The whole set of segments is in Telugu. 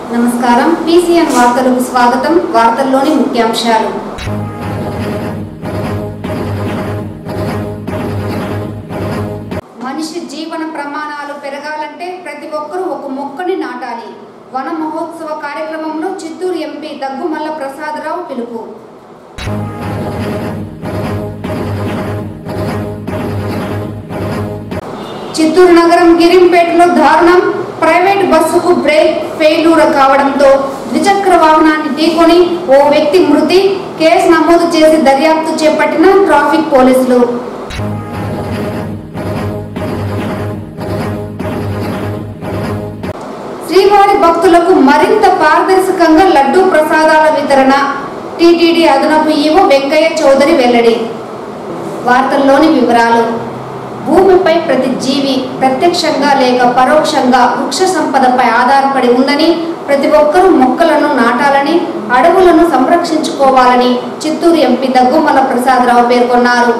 నమస్కారం పీసీఎన్ వార్తలకు స్వాగతం వార్తల్లోని ముఖ్యాంశాలు మనిషి జీవన ప్రమాణాలు పెరగాలంటే ప్రతి ఒక్కరూ ఒక మొక్కని నాటాలి వన మహోత్సవ కార్యక్రమంలో చిత్తూరు ఎంపీ దగ్గుమల్ల ప్రసాదరావు పిలుపు చిత్తూరు నగరం గిరింపేటలో దారుణం ప్రైవేట్ బస్సుకు బ్రేక్ ఫెయిల్యూర్ కావడంతో ద్విచక్ర వాహనాన్ని ఢీకొని ఓ వ్యక్తి మృతి కేసు నమోదు చేసి దర్యాప్తు చేపట్టిన ట్రాఫిక్ పోలీసులు శ్రీవారి భక్తులకు మరింత పారదర్శకంగా లడ్డూ ప్రసాదాల వితరణ టీటీడీ అదనపు ఈవో వెంకయ్య చౌదరి వెల్లడి వార్తల్లోని వివరాలు భూమిపై ప్రతి జీవి ప్రత్యక్షంగా లేక పరోక్షంగా వృక్ష సంపదపై ఆధారపడి ఉందని ప్రతి ఒక్కరూ మొక్కలను నాటాలని అడవులను సంరక్షించుకోవాలని చిత్తూరు ఎంపీ దగ్గుమల్ల ప్రసాదరావు పేర్కొన్నారు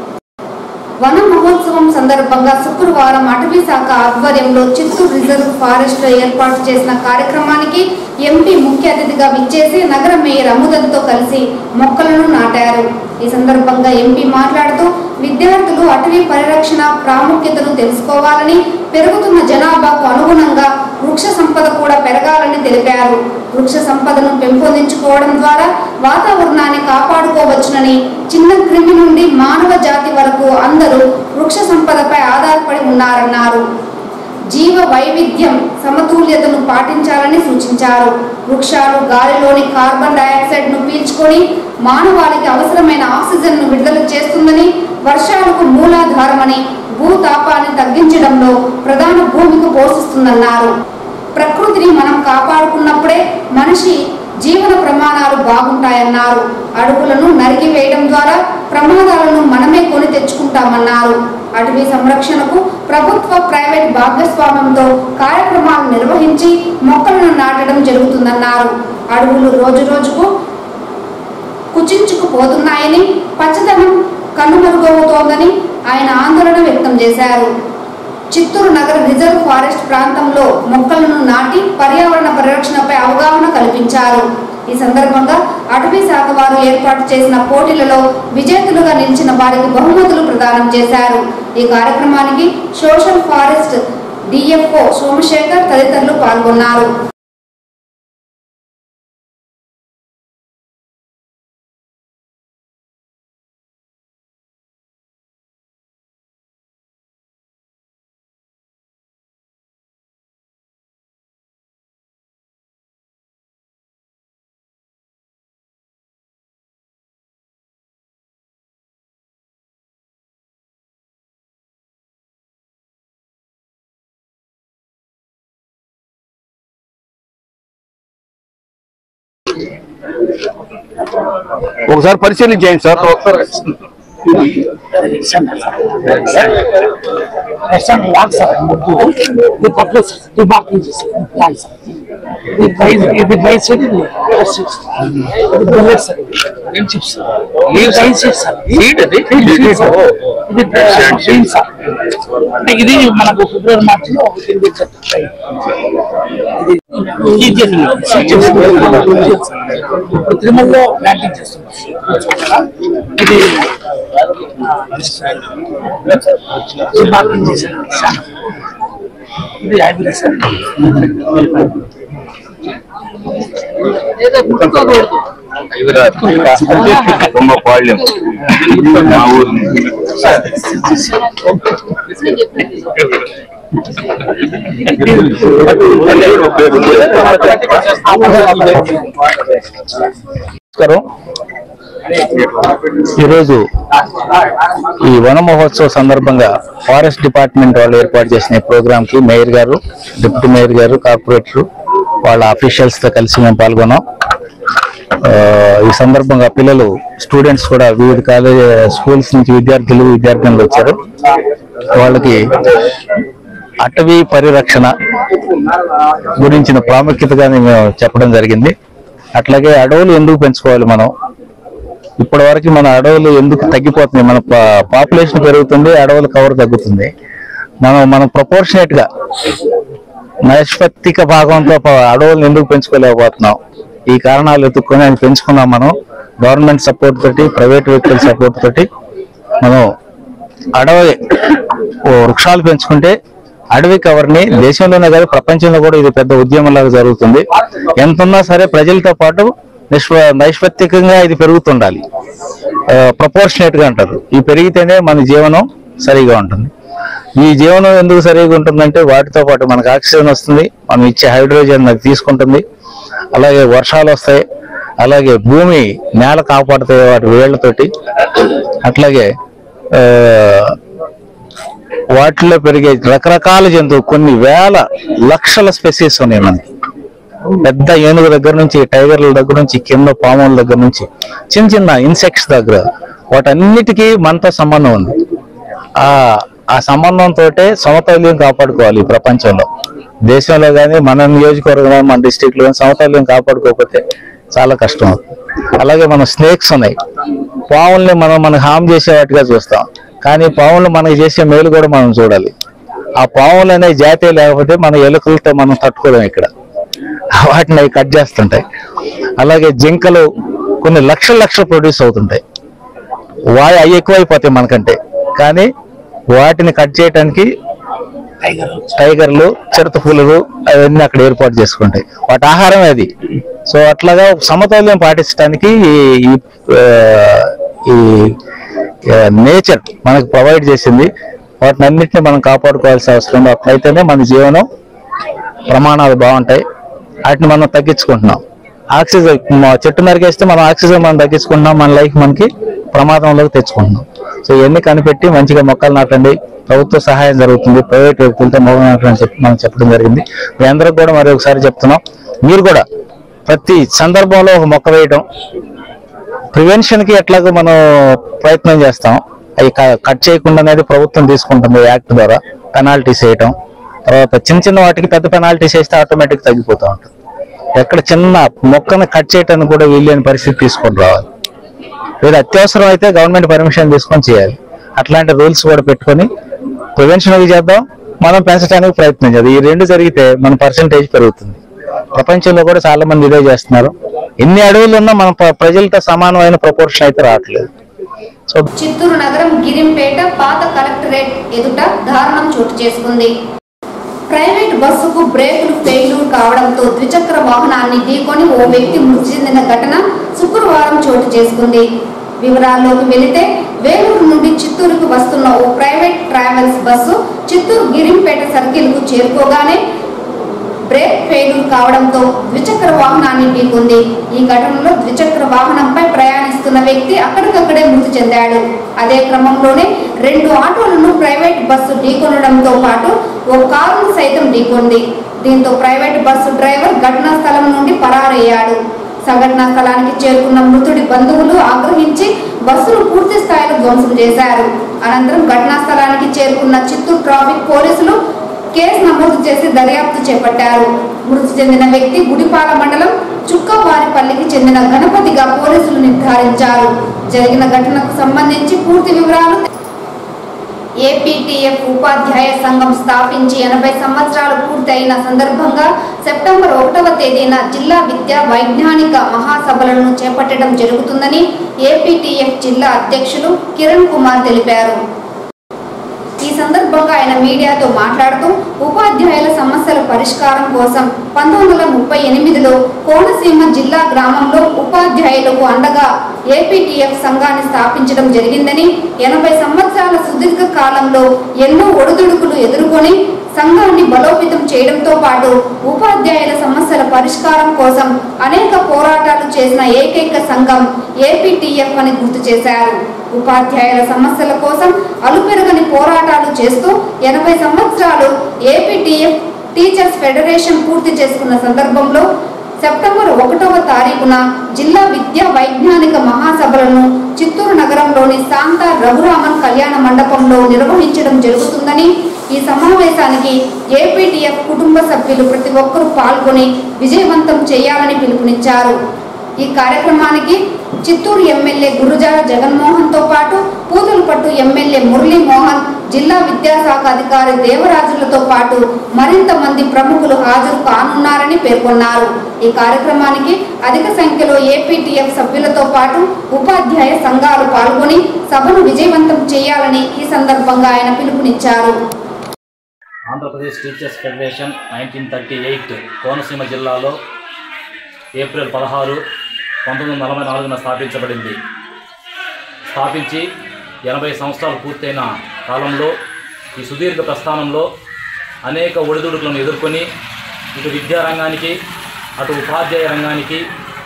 వన మహోత్సవం సందర్భంగా శుక్రవారం అటవీ శాఖ ఆధ్వర్యంలో చిత్తూరు రిజర్వ్ ఫారెస్ట్ లో ఏర్పాటు చేసిన కార్యక్రమానికి ఎంపీ ముఖ్య అతిథిగా విచ్చేసి నగర మేయర్ అముదన్తో కలిసి మొక్కలను నాటారు ఈ సందర్భంగా ఎంపీ మాట్లాడుతూ విద్యార్థులు అటవీ పరిరక్షణ ప్రాముఖ్యతను తెలుసుకోవాలని పెరుగుతున్న జనాభాకు అనుగుణంగా వృక్ష సంపద కూడా పెరగాలని తెలిపారు వృక్ష సంపదను పెంపొందించుకోవడం ద్వారా వాతావరణాన్ని కాపాడుకోవచ్చునని చిన్న క్రిమి నుండి మానవ జాతి వరకు అందరూ వృక్ష సంపదపై ఆధారపడి ఉన్నారన్నారు జీవ వైవిధ్యం సమతుల్యతను పాటించాలని సూచించారు వృక్షాలు గాలిలోని కార్బన్ డయాక్సైడ్ ను పీల్చుకొని మానవాళికి అవసరమైన ఆక్సిజన్ ను విడుదల చేస్తుందని వర్షాలకు మూలాధారమని భూతాపాన్ని తగ్గించడంలో ప్రధాన భూమిక పోషిస్తుందన్నారు ప్రకృతిని మనం కాపాడుకున్నప్పుడే మనిషి జీవన ప్రమాణాలు బాగుంటాయన్నారు అడవులను నరికివేయడం ద్వారా ప్రమాదాలను మనమే కొని తెచ్చుకుంటామన్నారు అటవీ సంరక్షణకు ప్రభుత్వ ప్రైవేట్ భాగస్వామ్యంతో కార్యక్రమాలు నిర్వహించి మొక్కలను నాటడం జరుగుతుందన్నారు అడవులు రోజు రోజుకు కుచించుకుపోతున్నాయని పచ్చదనం కనుమరుగవుతోందని ఆయన ఆందోళన వ్యక్తం చేశారు చిత్తూరు నగర రిజర్వ్ ఫారెస్ట్ ప్రాంతంలో మొక్కలను నాటి పర్యావరణ పరిరక్షణపై అవగాహన కల్పించారు ఈ సందర్భంగా అటవీ శాఖ వారు ఏర్పాటు చేసిన పోటీలలో విజేతలుగా నిలిచిన వారికి బహుమతులు ప్రదానం చేశారు ఈ కార్యక్రమానికి సోషల్ ఫారెస్ట్ డిఎఫ్ఓ సోమశేఖర్ తదితరులు పాల్గొన్నారు ఒకసారి పరిశీలించేయండి sir Person lacks of the population, the market is lies. The price, the price is the bullets, the chips, the price is seat అది ఇది బీన్స్ అంటే ఇది మనకు ఫిబ్రవరి మార్చిలో తిరిగి ఇది ఇప్పుడు తిరుమలలో ప్లాంటింగ్ చేస్తున్నాం ఇది ఇది మార్కింగ్ చేశాను ఇది హైబ్రిడ్ సార్ బొమ్మ పాళ్యం మా ఊరు నమస్కారం ఈరోజు ఈ వన మహోత్సవ సందర్భంగా ఫారెస్ట్ డిపార్ట్మెంట్ వాళ్ళు ఏర్పాటు చేసిన ఈ ప్రోగ్రామ్ కి మేయర్ గారు డిప్యూటీ మేయర్ గారు కార్పొరేటర్ వాళ్ళ అఫీషియల్స్ తో కలిసి మేము పాల్గొన్నాం ఆ, ఈ సందర్భంగా పిల్లలు స్టూడెంట్స్ కూడా వివిధ కాలేజ్ స్కూల్స్ నుంచి విద్యార్థులు విద్యార్థినులు వచ్చారు వాళ్ళకి అటవీ పరిరక్షణ గురించిన ప్రాముఖ్యతగా మేము చెప్పడం జరిగింది అట్లాగే అడవులు ఎందుకు పెంచుకోవాలి మనం ఇప్పటి వరకు మన అడవులు ఎందుకు తగ్గిపోతున్నాయి మన పాపులేషన్ పెరుగుతుంది అడవుల కవర్ తగ్గుతుంది మనం మనం ప్రపోర్షనేట్ గా నైష్పత్తిక భాగంతో ప- అడవులను ఎందుకు పెంచుకోలేకపోతున్నాం ఈ కారణాలు ఎత్తుక్కొని అది పెంచుకున్నాం మనం గవర్నమెంట్ సపోర్ట్ తోటి ప్రైవేట్ వ్యక్తుల సపోర్ట్ తోటి మనం అడవి ఓ వృక్షాలు పెంచుకుంటే అడవి కవర్ని దేశంలోనే కాదు ప్రపంచంలో కూడా ఇది పెద్ద ఉద్యమంలాగా జరుగుతుంది ఎంత ఉన్నా సరే ప్రజలతో పాటు నిష్ప నైష్పత్తికంగా ఇది పెరుగుతుండాలి ప్రపోర్షనేట్ గా అంటారు ఈ పెరిగితేనే మన జీవనం సరిగా ఉంటుంది ఈ జీవనం ఎందుకు సరిగా ఉంటుందంటే వాటితో పాటు మనకు ఆక్సిజన్ వస్తుంది మనం ఇచ్చే హైడ్రోజన్ అది తీసుకుంటుంది అలాగే వర్షాలు వస్తాయి అలాగే భూమి నేల కాపాడుతాయి వాటి వేళ్లతోటి అట్లాగే ఆ, వాటిలో పెరిగే రకరకాల జంతువు కొన్ని వేల లక్షల స్పెసీస్ ఉన్నాయి మనకి పెద్ద ఏనుగు దగ్గర నుంచి టైగర్ల దగ్గర నుంచి కింద పాముల దగ్గర నుంచి చిన్న చిన్న ఇన్సెక్ట్స్ దగ్గర వాటన్నిటికీ మనతో సంబంధం ఉంది ఆ ఆ సంబంధంతో సమతౌల్యం కాపాడుకోవాలి ఈ ప్రపంచంలో దేశంలో కానీ మన నియోజకవర్గంలో మన డిస్టిక్ లో కానీ సమతౌల్యం కాపాడుకోకపోతే చాలా కష్టం అవుతుంది అలాగే మన స్నేక్స్ ఉన్నాయి పావుల్ని మనం మనకు హామ్ చేసే వాటిగా చూస్తాం కానీ పావులు మనకి చేసే మేలు కూడా మనం చూడాలి ఆ పావులు అనే జాతి లేకపోతే మన ఎలుకలతో మనం తట్టుకోలేం ఇక్కడ వాటిని అవి కట్ చేస్తుంటాయి అలాగే జింకలు కొన్ని లక్షల లక్షలు ప్రొడ్యూస్ అవుతుంటాయి వాయి అవి ఎక్కువైపోతాయి మనకంటే కానీ వాటిని కట్ చేయడానికి టైగర్లు చిరుత పులులు అవన్నీ అక్కడ ఏర్పాటు చేసుకుంటాయి వాటి ఆహారం అది సో అట్లాగా సమతౌల్యం పాటించడానికి ఈ- ఈ ఆ, ఈ నేచర్ మనకు ప్రొవైడ్ చేసింది వాటిని అన్నింటినీ మనం కాపాడుకోవాల్సిన అవసరం ఉంది అట్లయితేనే మన జీవనం ప్రమాణాలు బాగుంటాయి వాటిని మనం తగ్గించుకుంటున్నాం ఆక్సిజన్ మా చెట్టు నరికేస్తే మనం ఆక్సిజన్ మనం తగ్గించుకుంటున్నాం మన లైఫ్ మనకి ప్రమాదంలోకి తెచ్చుకుంటున్నాం సో ఇవన్నీ కనిపెట్టి మంచిగా మొక్కలు నాటండి ప్రభుత్వ సహాయం జరుగుతుంది ప్రైవేట్ వ్యక్తులతో మొక్కలు నాటని చెప్పి మనం చెప్పడం జరిగింది మీ అందరికి కూడా మరి ఒకసారి చెప్తున్నాం మీరు కూడా ప్రతి సందర్భంలో ఒక మొక్క వేయటం ప్రివెన్షన్ కి ఎట్లాగో మనం ప్రయత్నం చేస్తాం అవి క- కట్ చేయకుండా అనేది ప్రభుత్వం తీసుకుంటుంది యాక్ట్ ద్వారా పెనాల్టీస్ వేయటం తర్వాత చిన్న చిన్న వాటికి పెద్ద పెనాల్టీస్ వేస్తే ఆటోమేటిక్ తగ్గిపోతూ ఉంటుంది ఎక్కడ చిన్న మొక్కను కట్ చేయటానికి కూడా వీలేని పరిస్థితి తీసుకొని రావాలి లేదా అత్యవసరం అయితే గవర్నమెంట్ పర్మిషన్ తీసుకొని చేయాలి అట్లాంటి రూల్స్ కూడా పెట్టుకొని ప్రివెన్షన్ అవి చేద్దాం మనం పెంచడానికి ప్రయత్నం చేద్దాం ఈ రెండు జరిగితే మన పర్సంటేజ్ పెరుగుతుంది ప్రపంచంలో కూడా చాలా మంది ఇదే చేస్తున్నారు ఎన్ని అడవులు ఉన్నా మన ప్ర- ప్రజలతో సమానమైన ప్రపోర్షన్ అయితే రావట్లేదు సో చిత్తూరు నగరం గిరింపేట పాత కలెక్టరేట్ ఎదుట దారుణం చోటు చేసుకుంది ప్రైవేట్ బస్సుకు బ్రేకులు ఫెయిల్యూర్ కావడంతో ద్విచక్ర వాహనాన్ని ఢీకొని ఓ వ్యక్తి మృతి చెందిన ఘటన శుక్రవారం చోటు చేసుకుంది వివరాల్లోకి వెళితే వేలూరు నుండి చిత్తూరుకు వస్తున్న ఓ private travels bus Chittoor Girimpeta circle కు చేరుకోగానే బ్రేక్ ఫెయిల్యూర్ కావడంతో ద్విచక్ర వాహనాన్ని ఢీకొంది ఈ ఘటనలో ద్విచక్ర వాహనంపై ప్రయాణిస్తున్న వ్యక్తి అక్కడికక్కడే మృతి చెందాడు అదే క్రమంలోనే రెండు ఆటోలను ప్రైవేట్ బస్సు ఢీకొనడంతో పాటు ఓ కారును సైతం ఢీకొంది దీంతో ప్రైవేట్ బస్సు డ్రైవర్ ఘటనా స్థలం నుండి పరారయ్యాడు సంఘటనా స్థలానికి చేరుకున్న మృతుడి బంధువులు ఆగ్రహించి బస్సును పూర్తి స్థాయిలో ధ్వంసం చేశారు అనంతరం ఘటనా స్థలానికి చేరుకున్న చిత్తూరు ట్రాఫిక్ పోలీసులు కేసు నమోదు చేసి దర్యాప్తు చేపట్టారు మృతి చెందిన వ్యక్తి గుడిపాల మండలం చుక్కవారిపల్లికి చెందిన గణపతిగా పోలీసులు నిర్ధారించారు జరిగిన ఘటనకు సంబంధించి పూర్తి వివరాలు ఏపీటీఎఫ్ ఉపాధ్యాయ సంఘం స్థాపించి ఎనభై సంవత్సరాలు పూర్తయిన సందర్భంగా సెప్టెంబర్ ఒకటవ తేదీన జిల్లా విద్యా వైజ్ఞానిక మహాసభలను చేపట్టడం జరుగుతుందని ఏపీటీఎఫ్ జిల్లా అధ్యక్షులు కిరణ్ కుమార్ తెలిపారు ఈ సందర్భంగా ఆయన మీడియాతో మాట్లాడుతూ ఉపాధ్యాయుల సమస్యల పరిష్కారం కోసం పంతొమ్మిది వందల ముప్పై ఎనిమిదిలో కోనసీమ జిల్లా గ్రామంలో ఉపాధ్యాయులకు అండగా ఏపీటీఎఫ్ సంఘాన్ని స్థాపించడం జరిగిందని ఎనభై సంవత్సరాల సుదీర్ఘ కాలంలో ఎన్నో ఒడిదుడుకులు ఎదుర్కొని సంఘాన్ని బలోపేతం చేయడంతో పాటు ఉపాధ్యాయుల సమస్యల పరిష్కారం కోసం అనేక పోరాటాలు చేసిన ఏకైక సంఘం ఏపీటీఎఫ్ అని గుర్తు చేశారు ఉపాధ్యాయుల సమస్యల కోసం అలుపెరగని పోరాటాలు చేస్తూ ఎనభై సంవత్సరాలు ఏపీటీఎఫ్ టీచర్స్ ఫెడరేషన్ పూర్తి చేసుకున్న సందర్భంలో సెప్టెంబర్ ఒకటవ తారీఖున జిల్లా విద్యా వైజ్ఞానిక మహాసభలను చిత్తూరు నగరంలోని శాంతా రఘురామన్ కళ్యాణ మండపంలో నిర్వహించడం జరుగుతుందని ఈ సమావేశానికి ఏపీటీఎఫ్ కుటుంబ సభ్యులు ప్రతి ఒక్కరూ పాల్గొని విజయవంతం చేయాలని పిలుపునిచ్చారు ఈ కార్యక్రమానికి చిత్తూరు ఎమ్మెల్యే గురుజాల జగన్మోహన్ తో పాటు పూతలపట్టు ఎమ్మెల్యే మురళీ మోహన్ జిల్లా విద్యాశాఖ అధికారి దేవరాజులతో పాటు మరింత మంది ప్రముఖులు హాజరు కానున్నారని పేర్కొన్నారు ఈ కార్యక్రమానికి అధిక సంఖ్యలో ఏపీటీఎఫ్ సభ్యులతో పాటు ఉపాధ్యాయ సంఘాలు పాల్గొని సభను విజయవంతం చేయాలని ఈ సందర్భంగా ఆయన పిలుపునిచ్చారు Andhra Pradesh teachers federation nineteen thirty eight Konaseema జిల్లాలో ఏప్రిల్ పదహారు పంతొమ్మిది వందల నలభై నాలుగున స్థాపించబడింది స్థాపించి ఎనభై సంవత్సరాలు పూర్తయిన కాలంలో ఈ సుదీర్ఘ ప్రస్థానంలో అనేక ఒడిదుడుకులను ఎదుర్కొని ఇటు విద్యారంగానికి అటు ఉపాధ్యాయ రంగానికి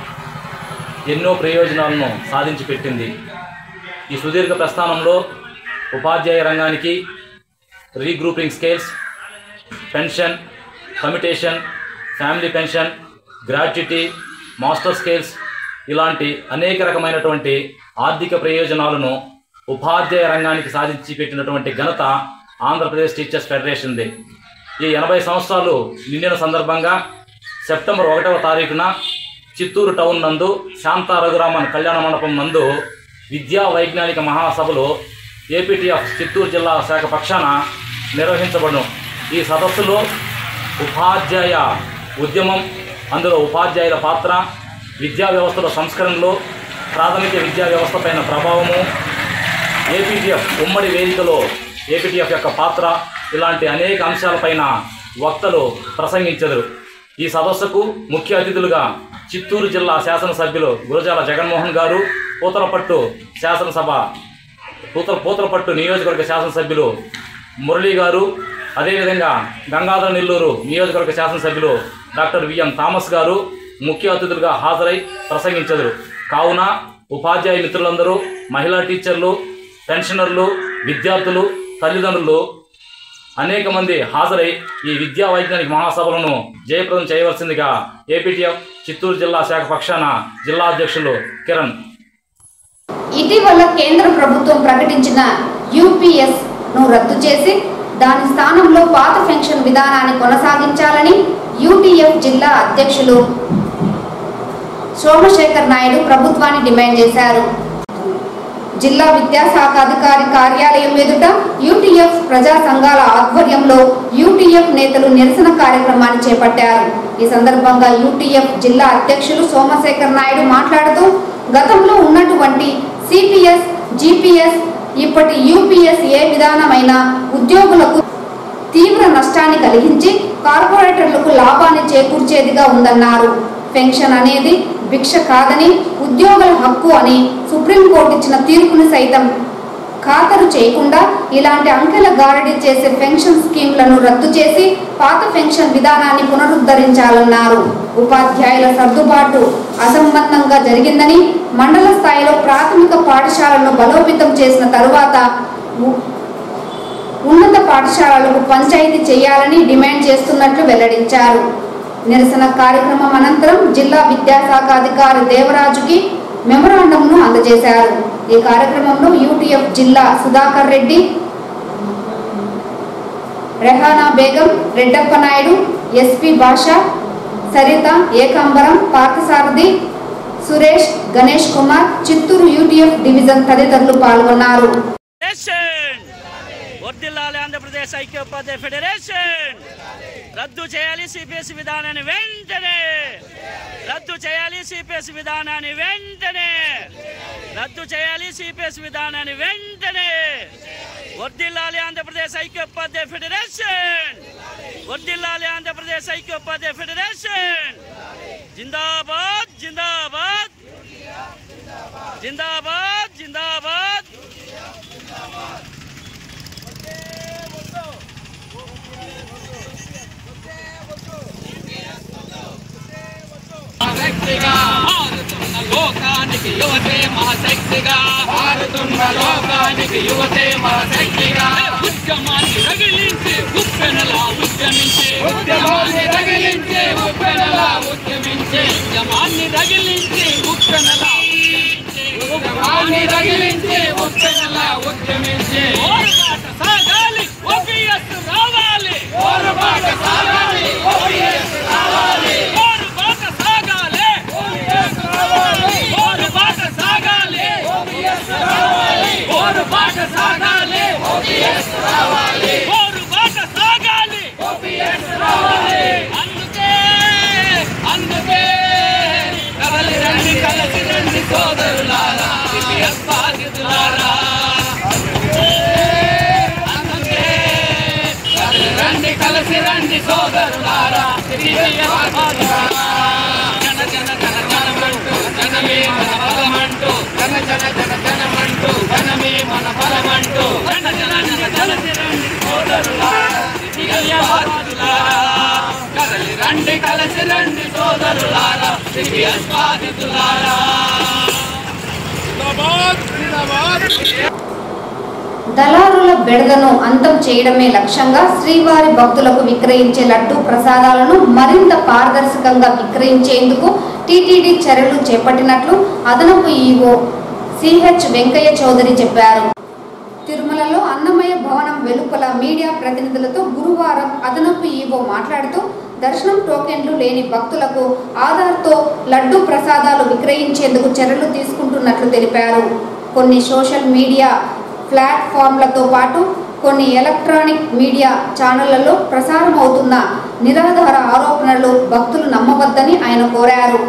ఎన్నో ప్రయోజనాలను సాధించి పెట్టింది ఈ సుదీర్ఘ ప్రస్థానంలో ఉపాధ్యాయ రంగానికి regrouping scales pension commutation family pension gratuity master scales ఇలాంటి అనేక రకమైనటువంటి ఆర్థిక ప్రయోజనాలను ఉపాధ్యాయ రంగానికి సాధించి పెట్టినటువంటి ఘనత ఆంధ్రప్రదేశ్ టీచర్స్ ఫెడరేషన్ది ఈ ఎనభై సంవత్సరాలు నిండిన సందర్భంగా సెప్టెంబర్ ఒకటవ తారీఖున చిత్తూరు టౌన్ నందు శాంతా రఘురామన్ కళ్యాణ మండపం నందు విద్యా వైజ్ఞానిక మహాసభలు ఏపీటీఎఫ్ చిత్తూరు జిల్లా శాఖ పక్షాన నిర్వహించబడును ఈ సదస్సులో ఉపాధ్యాయ ఉద్యమం అందులో ఉపాధ్యాయుల పాత్ర విద్యా వ్యవస్థలో సంస్కరణలు ప్రాథమిక విద్యా వ్యవస్థ పైన ప్రభావము ఏపీటీఎఫ్ ఉమ్మడి వేదికలో ఏపీటీఎఫ్ యొక్క పాత్ర ఇలాంటి అనేక అంశాలపైన వక్తలు ప్రసంగించెదరు ఈ సదస్సుకు ముఖ్య అతిథులుగా చిత్తూరు జిల్లా శాసనసభ్యులు గురజాల జగన్మోహన్ గారు పూతలపట్టు శాసనసభ పూతల పూతలపట్టు నియోజకవర్గ శాసనసభ్యులు మురళీ గారు అదేవిధంగా గంగాధర నెల్లూరు నియోజకవర్గ శాసనసభ్యులు డాక్టర్ విఎం థామస్ గారు ముఖ్య అతిథులుగా హాజరై ప్రసంగించదురు కావున ఉపాధ్యాయ మిత్రులందరూ మహిళా టీచర్లు పెన్షనర్లు విద్యార్థులు తల్లిదండ్రులు అనేక మంది హాజరై ఈ విద్యా వైజ్ఞానిక మహాసభలను జయప్రదం చేయవలసిందిగా ఏపీటీఎఫ్ చిత్తూరు జిల్లా శాఖ పక్షాన జిల్లా అధ్యక్షులు కిరణ్ ఇటీవల కేంద్ర ప్రభుత్వం ప్రకటించిన యూపీఎస్ ను రద్దు చేసి దాని స్థానంలో పాత పెన్షన్ విధానాన్ని కొనసాగించాలని యూటీఎఫ్ జిల్లా అధ్యక్షులు సోమశేఖర్ నాయుడు ప్రభుత్వాన్ని డిమాండ్ చేశారు జిల్లా విద్యాశాఖ అధికారి కార్యాలయం ఎదుట యూటీఎఫ్ ప్రజా సంఘాల ఆధ్వర్యంలో యూటీఎఫ్ నేతలు నిరసన కార్యక్రమాన్ని చేపట్టారు ఈ సందర్భంగా యూటీఎఫ్ జిల్లా అధ్యక్షులు సోమశేఖర్ నాయుడు మాట్లాడుతూ గతంలో ఉన్నటువంటి సిపిఎస్ జిపిఎస్ ఇప్పటి యూపీఎస్ ఏ విధానమైన ఉద్యోగులకు తీవ్ర నష్టాన్ని కలిగించి కార్పొరేటర్లకు లాభాన్ని చేకూర్చేదిగా ఉందన్నారు పెన్షన్ అనేది భిక్ష కాదని ఉద్యోగుల హక్కు అని సుప్రీంకోర్టు ఇచ్చిన తీర్పుని సైతం ఖాతరు చేయకుండా ఇలాంటి అంకెల గారడీ చేసే పెన్షన్ స్కీమ్లను రద్దు చేసి పాత పెన్షన్ విధానాన్ని పునరుద్ధరించాలన్నారు ఉపాధ్యాయుల సర్దుబాటు అసంబద్ధంగా జరిగిందని మండల స్థాయిలో ప్రాథమిక పాఠశాలను బలోపేతం చేసిన తరువాత ఉ- ఉన్నత పాఠశాలలకు పంచాయతీ చేయాలని డిమాండ్ చేస్తున్నట్లు వెల్లడించారు నిరసన కార్యక్రమం అనంతరం జిల్లా విద్యాశాఖ అధికారి దేవరాజుకి మెమరాండంను అందజేశారు ఈ కార్యక్రమంలో యూటీఎఫ్ జిల్లా Sudhakar Reddy Rehana Begum Reddappa Naidu SP Basha Saritha Ekambaram Parthasarathi Suresh Ganesh Kumar Chittoor UTF division తదితరులు పాల్గొన్నారు ఫెడరేషన్ వర్దిల్లాలి ఆంధ్రప్రదేశ్ ఐక్యోపాధ్యాయ ఫెడరేషన్ రద్దు చేయాలి సిపిఎస్ విధానాన్ని వెంటనే రద్దు చేయాలి సిపిఎస్ విధానాన్ని వెంటనే రద్దు చేయాలి సిపిఎస్ విధానాన్ని వెంటనే వర్దిల్లాలి ఆంధ్రప్రదేశ్ ఐక్యోపాధ్యాయ ఫెడరేషన్ వర్దిల్లాలి ఆంధ్రప్రదేశ్ ఐక్యోపాధ్యాయ ఫెడరేషన్ జిందాబాద్ జిందాబాద్ జిందాబాద్ జిందాబాద్ శక్తిగా మారుతున్న లోకానికి యువతే మహాశక్తిగా మారుతున్న లోకానికి యువతే మహాశక్తిగా ఉద్యమాన్ని రగిలించి ఉప్పెనలా ఉద్యమించి ఉద్యమాన్ని రగిలించి ఉప్పెనలా ఉద్యమించి ఉద్యమాన్ని రగిలించి ఉప్పెనలా ఉద్యమించి ఉద్యమాన్ని రగిలించి ఉప్పెనలా ఉద్యమించి పోరుబాట సాగాలి ఓపీఎస్ రావాలి పోరుబాట సాగాలి ఓపీఎస్ రావాలి పోరుబాట సాగాలి ఓపీఎస్ రావాలి సోదరులారా సిపిఎస్ బాధితులారా అందుకే కదిలి రండి కలిసి రండి సోదరులారా సిపిఎస్ బాధితులారా జన జన జన జనమంటూ జనమే మన బలమంటూ జన జన జన జనమంటూ జనమే మన బలమంటూ జన జన జన కలిసి రండి సోదరులారా సిపిఎస్ బాధితులారా కదలి రండి కలిసి రండి సోదరులారా సిపిఎస్ బాధితులారా దళారుల బెడదను అంతం చేయడమే లక్ష్యంగా శ్రీవారి భక్తులకు విక్రయించే లడ్డు ప్రసాదాలను మరింత పారదర్శకంగా విక్రయించేందుకు టీటీడీ చర్యలు చేపట్టినట్లు అదనపు ఈవో సిహెచ్ వెంకయ్య చౌదరి చెప్పారు తిరుమలలో అన్నమయ్య భవనం వెలుపల మీడియా ప్రతినిధులతో గురువారం అదనపు ఈవో మాట్లాడుతూ దర్శనం టోకెన్లు లేని భక్తులకు ఆధార్తో లడ్డు ప్రసాదాలు విక్రయించేందుకు చర్యలు తీసుకుంటున్నట్లు తెలిపారు కొన్ని సోషల్ మీడియా ప్లాట్ఫామ్లతో పాటు కొన్ని ఎలక్ట్రానిక్ మీడియా ఛానళ్లలో ప్రసారం అవుతున్న నిరాధార ఆరోపణలు భక్తులు నమ్మవద్దని ఆయన కోరారు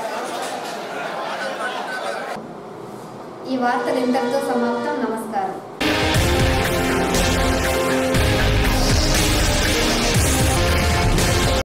ఈ వార్తలు ఇంతటితో సమాప్తం నమస్కారం